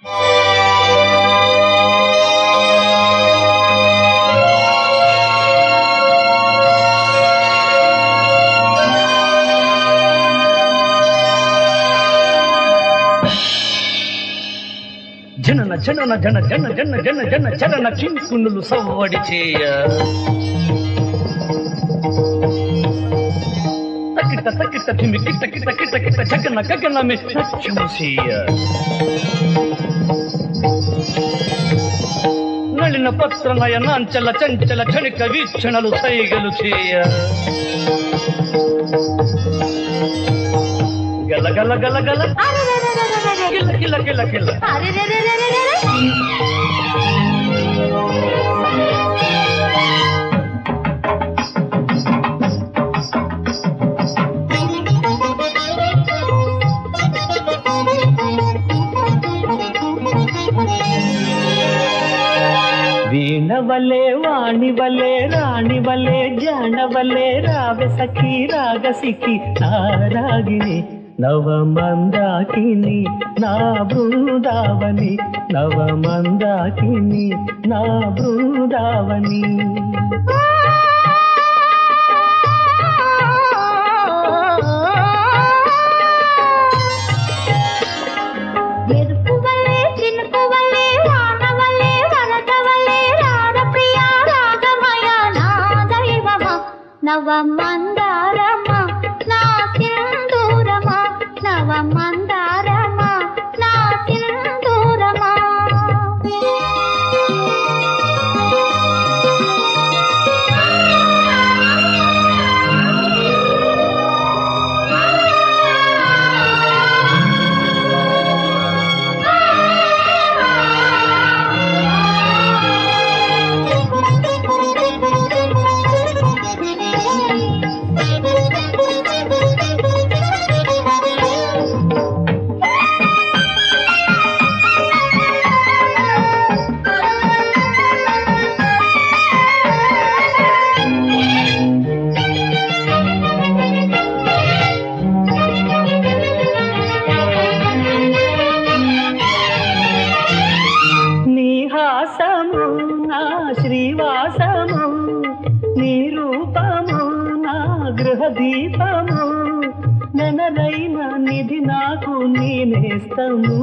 జనన జనన జన జన జన జన జన చరణ చింకునులు సవ్వడి చేయ తకిట తకిట తిమి కిట కిట కిట కిట జగన గగన మే నచ్చముసేయ నళిన పత్ర నయనాంచల చంచల క్షణిక వీక్షణలు సైగలు చేయ గల గల గల గల కిల కిల కిల కిల వీణవలే వాణివలే రాణివలే జానవలే రావె సఖి రాగసికి నారాగిని నవమందాకిని నా బృందావని నవమందాకిని నా బృందావని మెరుపు వల్లే చినుకు వల్లే వాన వల్లే వరద వల్లే రార ప్రియ రాగమయ నా దైవమా నవ మందారమా నా సింధూరమా నవ మందారమా నా సింధూరమా నీ హాసము నా శ్రీవాసము నీ రూపము నా గృహ దీపము నెనరైన నిధి నాకు నీ నేస్తము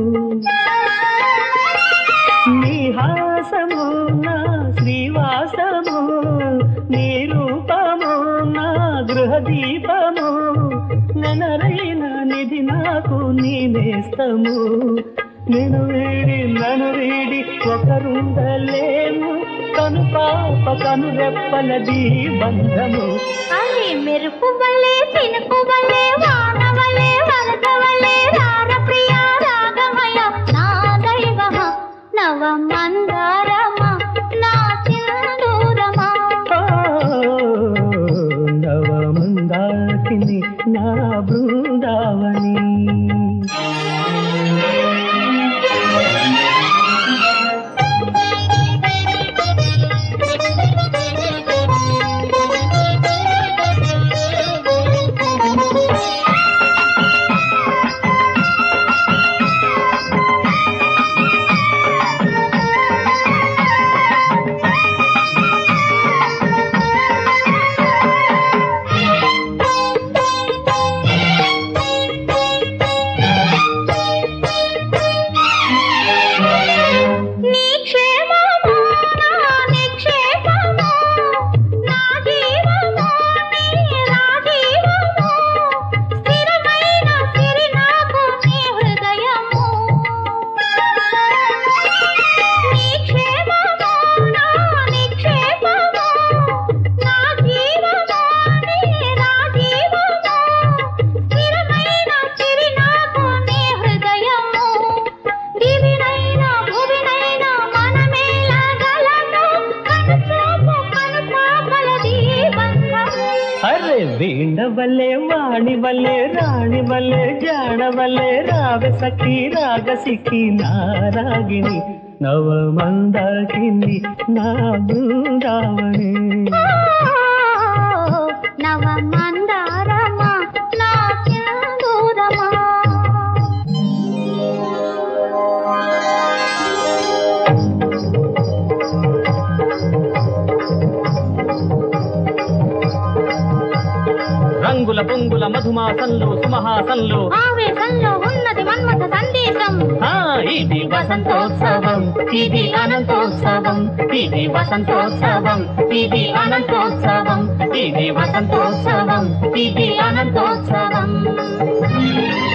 నీ హాసము నా శ్రీవాసము నీ రూపము నా గృహ దీపము నెనరైన నిధి నాకు నీ నేస్తము నేను వీడి నన్ను వీడి ఒకరుండలేము కను పాప కను రెప్పలది బంధము అరే మెరుపు వల్లే చినుకు వల్లే వాన వల్లే వరద వల్లే రార ప్రియ రాగమయ నా దైవమా నవ మందారమా నా సింధూరమా నవమందాకిని నా బృందావని నీ క్షేమము నా నిక్షేపము నా జీవము నీ రాజీవము స్థిరమైన సిరి నాకు నీ హృదయము నీ క్షేమము నా నిక్షేపము నా జీవము నీ రాజీవము స్థిరమైన సిరి నాకు నీ హృదయము దివినైనా భువినైనా మనమేలగలను కనుచూపు కనుపాపలది బంధము అరే వీణ వల్లే వాణి వల్లే రాణి వల్లే జాణ వల్లే రాగ సఖి రాగ సిఖి నారాగిణి నవమందాకిని నా బృందావని నవ మందారమా నా సింధూరమా రంగుల పొంగుల మధుమాసంలో సుమహాసంలో ఆవేశంలో ఉన్నది మన్మథ సందేశం ఆ ఇది వసంతోత్సవం ఇది అనంతోత్సవం ఇది వసంతోత్సవం ఇది అనంతోత్సవం ఇది వసంతోత్సవం ఇది అనంతోత్సవం